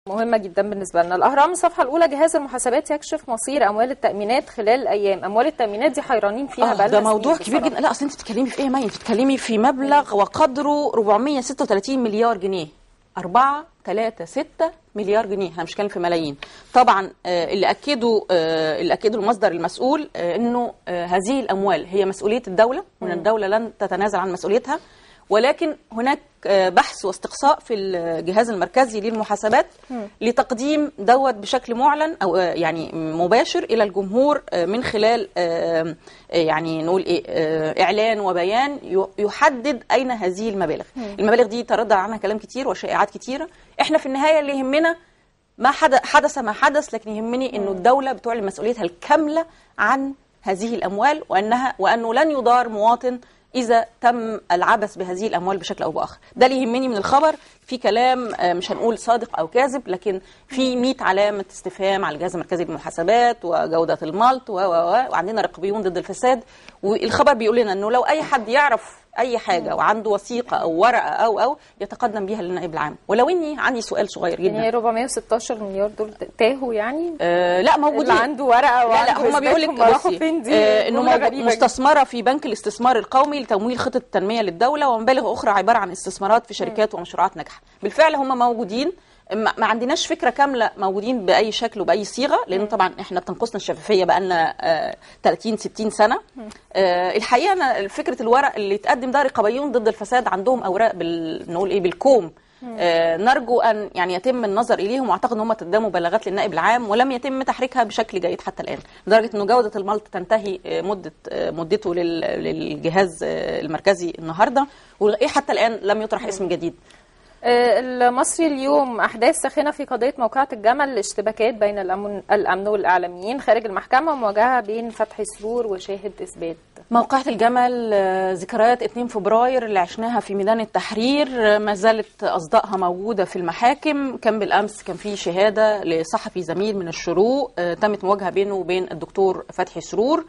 مهمة جدا بالنسبة لنا الأهرام الصفحة الأولى جهاز المحاسبات يكشف مصير أموال التأمينات خلال أيام أموال التأمينات دي حيرانين فيها آه بقالنا ده موضوع سنين كبير بصراحة. جدا لا اصل انت بتتكلمي في ايه ما انت بتتكلمي في مبلغ وقدره 436 مليار جنيه 4 3 6 مليار جنيه احنا مش بنتكلم في ملايين طبعا آه، اللي اكدوا آه، اللي اكدوا المصدر المسؤول آه، انه آه، هذه الاموال هي مسؤوليه الدوله وان الدوله لن تتنازل عن مسؤوليتها ولكن هناك آه، بحث واستقصاء في الجهاز المركزي للمحاسبات لتقديم دوت بشكل معلن او آه، يعني مباشر الى الجمهور آه، من خلال آه، آه، يعني نقول ايه آه، اعلان وبيان ي- يحدد اين هذه المبالغ المبالغ دي تردد عنها كلام كتير وشائعات كتيره احنا في النهايه اللي يهمنا ما حدث حدث ما حدث لكن يهمني انه الدوله بتعلن مسؤوليتها الكامله عن هذه الاموال وانها وانه لن يدار مواطن اذا تم العبث بهذه الاموال بشكل او باخر ده اللي يهمني من الخبر في كلام آه، مش هنقول صادق او كاذب لكن في 100 علامه استفهام على الجهاز المركزي للمحاسبات وجوده الملط و و و وعندنا رقابيون ضد الفساد والخبر بيقول لنا انه لو اي حد يعرف اي حاجه وعنده وثيقه او ورقه او او يتقدم بيها للنائب العام ولو اني عندي سؤال صغير جدا يعني 416 مليار دول تاهوا يعني آه لا موجودين اللي عنده ورقة لا وعنده لا هم إثبات بيقول لك هم راحوا بصي، فين دي آه انه جملة موجود غريبة جدا. مستثمره في بنك الاستثمار القومي لتمويل خطط التنميه للدوله ومبالغ اخرى عباره عن استثمارات في شركات ومشروعات ناجحه بالفعل هم موجودين ما ما عندناش فكره كامله موجودين باي شكل وباي صيغه لان طبعا احنا بتنقصنا الشفافيه بقى لنا 30 60 سنه آه، الحقيقه انا فكره الورق اللي اتقدم ده رقابيون ضد الفساد عندهم اوراق بال نقول ايه بالكوم آه، نرجو ان يعني يتم النظر اليهم واعتقد ان هم تقدموا بلاغات للنائب العام ولم يتم تحريكها بشكل جيد حتى الان لدرجه انه جوده الملط تنتهي آه، مده آه، مدته لل- للجهاز آه، المركزي النهارده وايه حتى الان لم يطرح اسم جديد آه، المصري اليوم احداث ساخنه في قضيه موقعة الجمل الاشتباكات بين الامن الامن والاعلاميين خارج المحكمه ومواجهه بين فتحي سرور وشاهد اثبات موقعة الجمل آه، ذكريات 2 فبراير اللي عشناها في ميدان التحرير آه، ما زالت أصدائها موجودة في المحاكم كان بالأمس كان في شهادة لصحفي زميل من الشروق آه، تمت مواجهة بينه وبين الدكتور فتحي سرور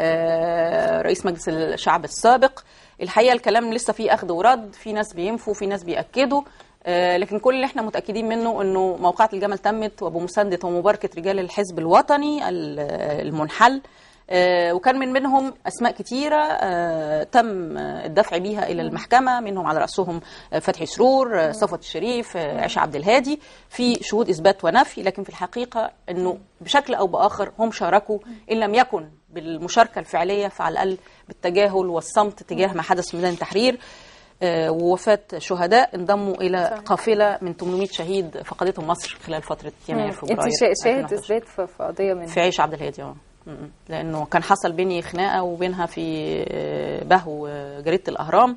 آه، رئيس مجلس الشعب السابق الحقيقة الكلام لسه فيه أخذ ورد في ناس بينفوا في ناس بيأكدوا آه، لكن كل اللي احنا متاكدين منه انه موقعة الجمل تمت وبمسانده ومباركه رجال الحزب الوطني ال- المنحل آه، وكان من منهم اسماء كتيره آه، تم آه، الدفع بيها الى المحكمه منهم على راسهم آه، فتحي سرور آه، صفوت الشريف آه، عائشه عبد الهادي في شهود اثبات ونفي لكن في الحقيقه انه بشكل او باخر هم شاركوا ان لم يكن بالمشاركه الفعليه فعلى الاقل بالتجاهل والصمت تجاه ما حدث في ميدان التحرير آه، ووفاة شهداء انضموا إلى قافلة من 800 شهيد فقدتهم مصر خلال فترة يناير فبراير انت شا- شاهد 2011. اثبات في في قضيه من في عيش عبد الهادي اه م- م. لانه كان حصل بيني خناقه وبينها في آه، بهو آه، جريده الاهرام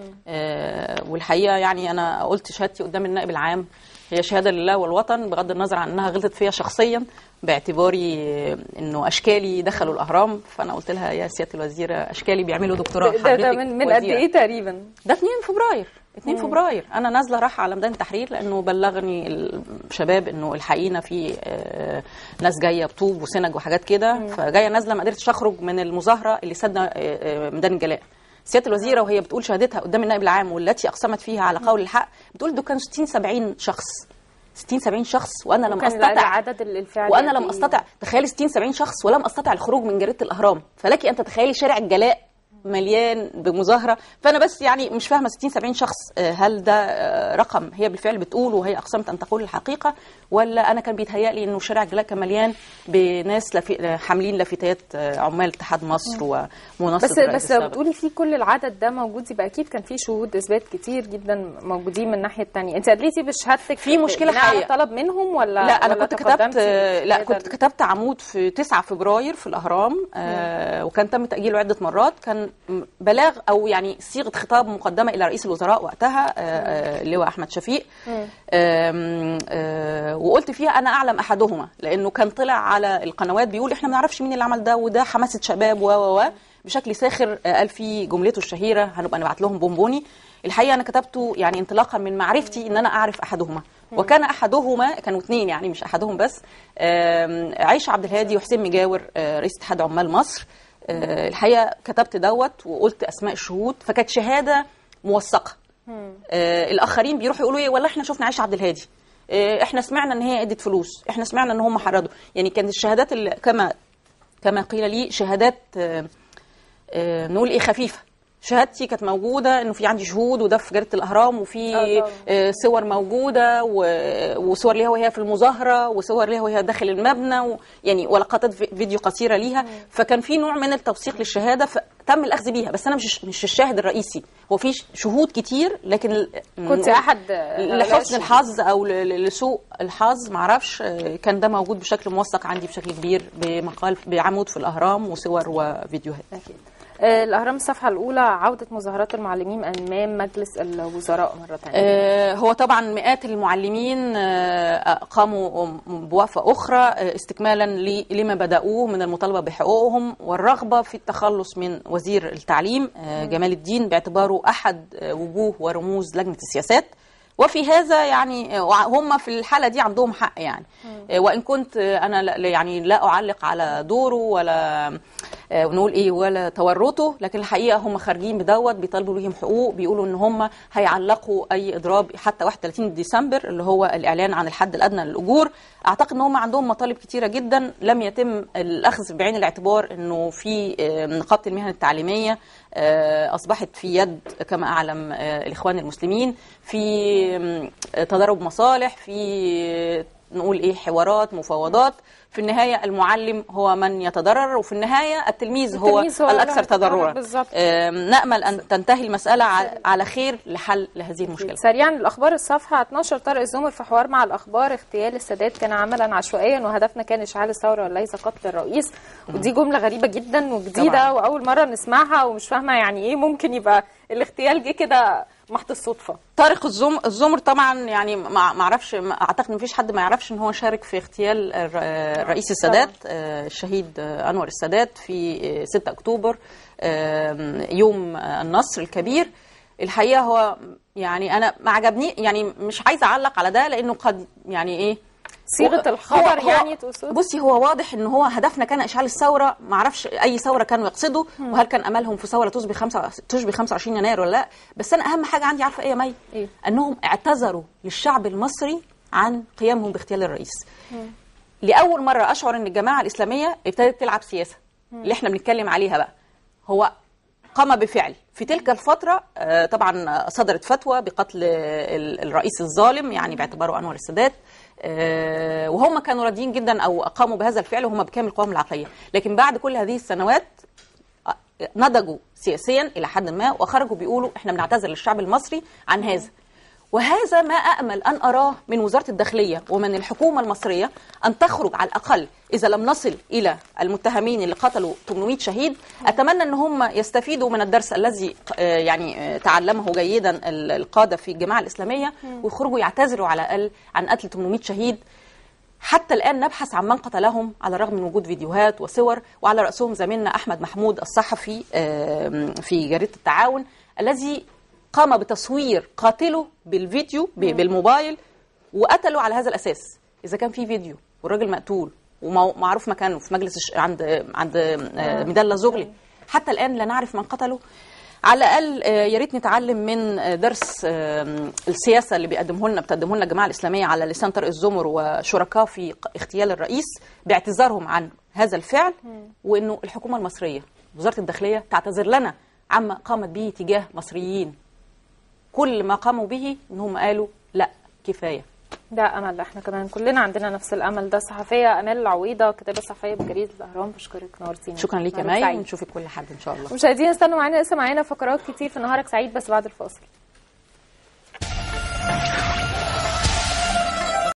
آه، والحقيقه يعني انا قلت شهادتي قدام النائب العام هي شهاده لله والوطن بغض النظر عن انها غلطت فيا شخصيا باعتباري آه، انه اشكالي دخلوا الاهرام فانا قلت لها يا سياده الوزيره اشكالي بيعملوا دكتوراه ده, ده حضرتك من من قد وزيرة. ايه تقريبا ده 2 فبراير 2 فبراير انا نازله رايحه على ميدان التحرير لانه بلغني الشباب انه الحقيقه في آه، ناس جايه بطوب وسنج وحاجات كده فجايه نازله ما قدرتش اخرج من المظاهره اللي سادة آه، آه، ميدان الجلاء سياده الوزيره وهي بتقول شهادتها قدام النائب العام والتي اقسمت فيها على قول الحق بتقول دول كانوا 60 70 شخص 60 70 شخص وانا لم كان استطع العدد الفعلي وانا قد لم إيه؟ استطع تخيلي 60 70 شخص ولم استطع الخروج من جريده الاهرام فلك ان تتخيلي شارع الجلاء مليان بمظاهره فانا بس يعني مش فاهمه 60 70 شخص آه، هل ده آه، رقم هي بالفعل بتقول وهي اقسمت ان تقول الحقيقه ولا انا كان بيتهيألي انه شارع الجلاء كان مليان بناس لفي... آه، حاملين لافتات آه، عمال اتحاد مصر ومنصه بس الرئيس بس لو السابق. بتقولي في كل العدد ده موجود يبقى اكيد كان في شهود اثبات كتير جدا موجودين من الناحيه الثانيه انت ادليتي بشهادتك في مشكلة بناء على حقيقة. طلب منهم ولا لا انا ولا كنت كتبت تقدمتي لا بشهادة كنت كتبت عمود في 9 فبراير في الاهرام آه وكان تم تاجيله عده مرات كان بلاغ او يعني صيغه خطاب مقدمه الى رئيس الوزراء وقتها آه، آه اللواء احمد شفيق آم، آه وقلت فيها انا اعلم احدهما لانه كان طلع على القنوات بيقول احنا ما نعرفش مين اللي عمل ده وده حماسه شباب و و و بشكل ساخر آه، قال في جملته الشهيره هنبقى نبعت لهم بونبوني الحقيقه انا كتبته يعني انطلاقا من معرفتي ان انا اعرف احدهما وكان احدهما كانوا اثنين يعني مش احدهم بس آم، عيشه عبد الهادي وحسين مجاور آه، رئيس اتحاد عمال مصر آه، الحقيقه كتبت دوت وقلت اسماء الشهود فكانت شهاده موثقه آه الاخرين بيروحوا يقولوا ايه والله احنا شفنا عائشه عبد الهادي آه، احنا سمعنا ان هي ادت فلوس احنا سمعنا ان هم حرضوا يعني كانت الشهادات اللي كما كما قيل لي شهادات آه، آه، نقول ايه خفيفه شهادتي كانت موجوده انه في عندي شهود وده في جريده الاهرام وفي آه طبعاً. آه، صور موجوده و- وصور ليها وهي في المظاهره وصور ليها وهي داخل المبنى و يعني ولقطات في- فيديو قصيره ليها فكان في نوع من التوثيق للشهاده فتم الاخذ بيها بس انا مش مش الشاهد الرئيسي هو في ش- شهود كتير لكن ال- كنت نقول احد لحسن الحظ او ل- ل- لسوء الحظ معرفش آه، كان ده موجود بشكل موثق عندي بشكل كبير بمقال بعمود في الاهرام وصور وفيديوهات أكيد. آه، الأهرام الصفحة الأولى عودة مظاهرات المعلمين أمام مجلس الوزراء مرة ثانية آه، هو طبعا مئات المعلمين آه، قاموا بوقفة أخرى آه، استكمالا ل- لما بدأوه من المطالبة بحقوقهم والرغبة في التخلص من وزير التعليم آه، جمال الدين باعتباره أحد آه، وجوه ورموز لجنة السياسات وفي هذا يعني آه، هم في الحالة دي عندهم حق يعني آه، وإن كنت آه، أنا لا- يعني لا أعلق على دوره ولا آه، ونقول ايه ولا تورطه لكن الحقيقه هم خارجين بدوت بيطالبوا ليهم حقوق بيقولوا ان هم هيعلقوا اي اضراب حتى 31 ديسمبر اللي هو الاعلان عن الحد الادنى للاجور اعتقد ان هم عندهم مطالب كتيره جدا لم يتم الاخذ بعين الاعتبار انه في آه، نقابه المهن التعليميه آه، اصبحت في يد كما اعلم آه، الاخوان المسلمين في آم، تضارب مصالح في نقول ايه حوارات مفاوضات في النهايه المعلم هو من يتضرر وفي النهايه التلميذ هو, التلميذ هو الاكثر اللي هيتضرر تضررا بالظبط. آم، نامل ان تنتهي المساله ع- على خير لحل لهذه المشكله سريعا الأخبار الصفحة 12 طارق الزمر في حوار مع الأخبار اغتيال السادات كان عملا عشوائيا وهدفنا كان إشعال الثورة وليس قتل الرئيس ودي جملة غريبة جدا وجديدة طبعاً. وأول مرة نسمعها ومش فاهمة يعني إيه ممكن يبقى الاغتيال جه كده محض الصدفة طارق الزم... الزمر طبعا يعني ما ما اعرفش ما- اعتقد ان مفيش حد ما يعرفش ان هو شارك في اغتيال الر- آه، الرئيس السادات آه، الشهيد آه، انور السادات في آه، 6 اكتوبر آه، يوم آه، النصر الكبير الحقيقه هو يعني انا ما عجبني يعني مش عايزه اعلق على ده لانه قد يعني ايه صيغة هو- الخبر هو- يعني تقصد بصي هو واضح ان هو هدفنا كان اشعال الثوره ما اعرفش اي ثوره كانوا يقصدوا وهل كان املهم في ثوره تشبه خمسة تشبه 25 يناير ولا لا بس انا اهم حاجه عندي عارفه ايه يا مي إيه؟ انهم اعتذروا للشعب المصري عن قيامهم باغتيال الرئيس لاول مره اشعر ان الجماعه الاسلاميه ابتدت تلعب سياسه اللي احنا بنتكلم عليها بقى هو قام بفعل في تلك الفترة آه، طبعا صدرت فتوى بقتل ال- الرئيس الظالم يعني باعتباره أنور السادات آه، وهم كانوا راضيين جدا أو قاموا بهذا الفعل وهم بكامل قوام العقلية لكن بعد كل هذه السنوات آه، نضجوا سياسيا إلى حد ما وخرجوا بيقولوا احنا بنعتذر للشعب المصري عن هذا وهذا ما أأمل أن أراه من وزارة الداخلية ومن الحكومة المصرية أن تخرج على الأقل إذا لم نصل إلى المتهمين اللي قتلوا 800 شهيد أتمنى أن هم يستفيدوا من الدرس الذي آه، يعني آه، تعلمه جيدا ال- القادة في الجماعة الإسلامية ويخرجوا يعتذروا على الأقل عن قتل 800 شهيد حتى الآن نبحث عن من قتلهم على الرغم من وجود فيديوهات وصور وعلى رأسهم زميلنا أحمد محمود الصحفي آم، في جريدة التعاون الذي قام بتصوير قاتله بالفيديو ب- بالموبايل وقتله على هذا الأساس إذا كان في فيديو والراجل مقتول ومعروف مكانه في مجلس الش- عند عند آه، ميدان زغلي حتى الآن لا نعرف من قتله على الاقل آه، يا ريت نتعلم من آه، درس آه، السياسه اللي بيقدمه لنا بتقدمه لنا الجماعه الاسلاميه على لسان طارق الزمر وشركاء في ق- اغتيال الرئيس باعتذارهم عن هذا الفعل وانه الحكومه المصريه وزاره الداخليه تعتذر لنا عما قامت به تجاه مصريين كل ما قاموا به ان هم قالوا لا كفايه ده امل احنا كمان كلنا عندنا نفس الامل ده صحفيه امال العويضه كاتبه صحفيه بجريده الاهرام بشكرك نورتينا شكرا ليك يا نهارك مي سعيد. ونشوفك كل حد ان شاء الله مشاهدينا استنوا معانا لسه معانا فقرات كتير في نهارك سعيد بس بعد الفاصل